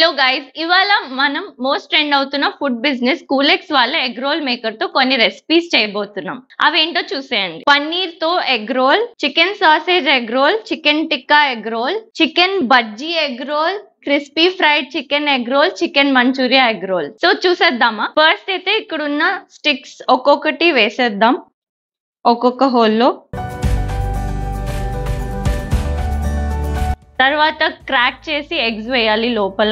Guys ఇవాళ మనం most trend అవుతున్న ఫుడ్ బిజినెస్ కూలెక్స్ వాళ్ళ ఎగ్ రోల్ మేకర్ తో కొన్ని రెసిపీస్ చేయబోతున్నాం అవేంటో చూసేయండి పన్నీర్ తో egg roll chicken sausage egg roll chicken tikka egg roll chicken bajji egg roll crispy fried chicken egg roll chicken manchurian egg roll so చూసేద్దామా first అయితే ఇక్కడ ఉన్న స్టిక్స్ ఒక్కొక్కటి వేసేద్దాం ఒక్కొక్క హోల్లో తర్వాత క్రాక్ చేసి ఎగ్స్ వేయాలి లోపల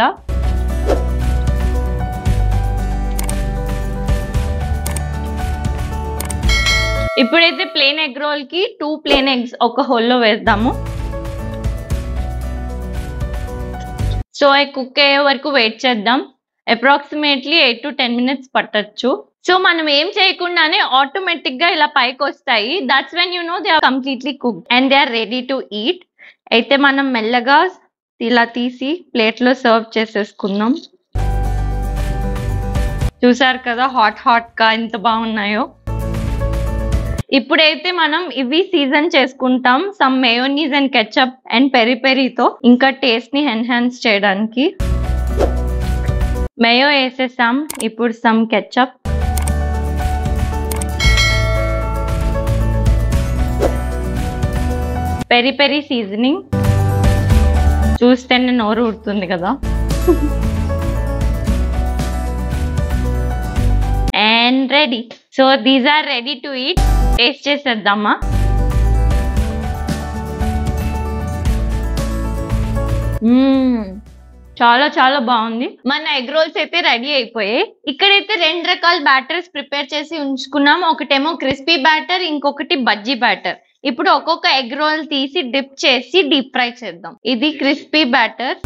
ఇప్పుడైతే ప్లేన్ ఎగ్ రోల్ కి టూ ప్లేన్ ఎగ్స్ ఒక హోల్లో వేద్దాము సో అవి కుక్ అయ్యే వరకు వెయిట్ చేద్దాం approximately eight to ten minutes పట్టచ్చు సో మనం ఏం చేయకుండానే ఆటోమేటిక్ గా ఇలా పైకి వస్తాయి that's when you know they are completely cook and they are ready to eat అయితే మనం మెల్లగా ఇలా తీసి ప్లేట్లో సర్వ్ చేసేసుకుందాం చూసారు కదా హాట్ హాట్ గా ఎంత బాగున్నాయో ఇప్పుడైతే మనం ఇవి సీజన్ చేసుకుంటాం some mayonnaise and ketchup and peri పెరితో ఇంకా టేస్ట్ ని ఎన్హాన్స్ చేయడానికి మేయో వేసేసాం ఇప్పుడు some ketchup peri peri seasoning చూస్తేనే నోరు ఊడుతుంది కదా and ready so these are ready to eat taste చేసేద్దామా మ్మ్. చాలా చాలా బాగుంది మన ఎగ్ రోల్స్ అయితే రెడీ అయిపోయాయి ఇక్కడైతే రెండు రకాల బ్యాటర్స్ ప్రిపేర్ చేసి ఉంచుకున్నాం ఒకటేమో క్రిస్పీ బ్యాటర్ ఇంకొకటి బజ్జీ బ్యాటర్ ఇప్పుడు ఒక్కొక్క ఎగ్ రోల్ తీసి డిప్ చేసి డీప్ ఫ్రై చేద్దాం ఇది క్రిస్పీ బ్యాటర్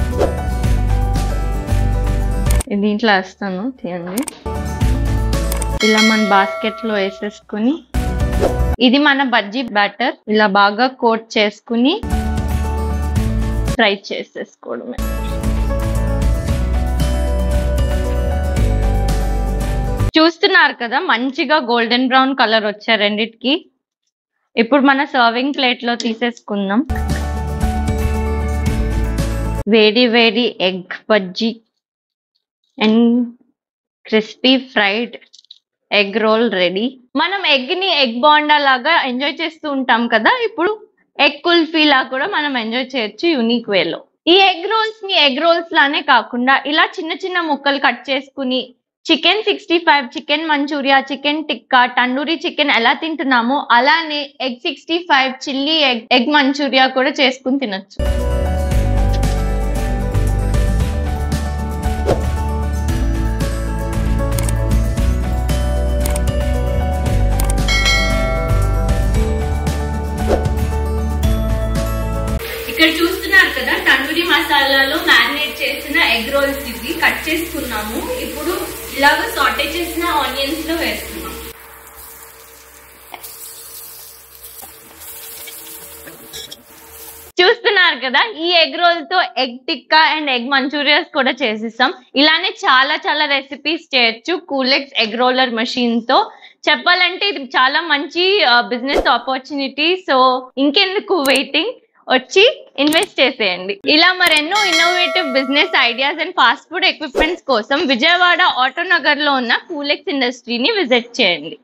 దీంట్లో వేస్తాను తీయండి ఇలా మన బాస్కెట్ లో వేసేసుకుని ఇది మన బజ్జీ బ్యాటర్ ఇలా బాగా కోట్ చేసుకుని ఫ్రై చేసేసుకోవడమే చూస్తున్నారు కదా మంచిగా గోల్డెన్ బ్రౌన్ కలర్ వచ్చాయి రెండిటికి ఇప్పుడు మన సర్వింగ్ ప్లేట్ లో తీసేసుకుందాం వేడి వేడి egg bajji and crispy fried egg roll ready మనం ఎగ్ ని ఎగ్ బాండా లాగా ఎంజాయ్ చేస్తూ ఉంటాం కదా ఇప్పుడు ఎగ్ కుల్ఫీ లా కూడా మనం ఎంజాయ్ చేయొచ్చు యూనిక్ వేలో ఈ ఎగ్ రోల్స్ ని ఎగ్ రోల్స్ లానే కాకుండా ఇలా చిన్న చిన్న ముక్కలు కట్ చేసుకుని chicken sixty five chicken manchurian chicken tikka tandoori chicken ఎలా తింటున్నామో అలానే egg sixty five chilli egg egg manchurian కూడా చేసుకుని తినొచ్చు ఇక్కడ చూస్తున్నారు కదా తండూరి మసాలాలో మ్యారినేట్ చేసిన ఎగ్ రోల్స్ ఇవి కట్ చేసుకున్నాము ఇప్పుడు ఇలాగ సాటే చేసిన ఆనియన్స్ లో వేస్తున్నాం చూస్తున్నారు కదా ఈ ఎగ్ రోల్ తో egg tikka and egg manchurians కూడా చేసిస్తాం ఇలానే చాలా చాలా రెసిపీస్ చేయొచ్చు కూలెక్స్ ఎగ్ రోలర్ మషిన్ తో చెప్పాలంటే ఇది చాలా మంచి బిజినెస్ ఆపర్చునిటీ సో ఇంకెందుకు వెయిటింగ్ వచ్చి ఇన్వెస్ట్ చేసేయండి ఇలా మరెన్నో innovative business ideas and fast food equipments కోసం విజయవాడ ఆటోనగర్ లో ఉన్న కూలెక్స్ ఇండస్ట్రీని విజిట్ చేయండి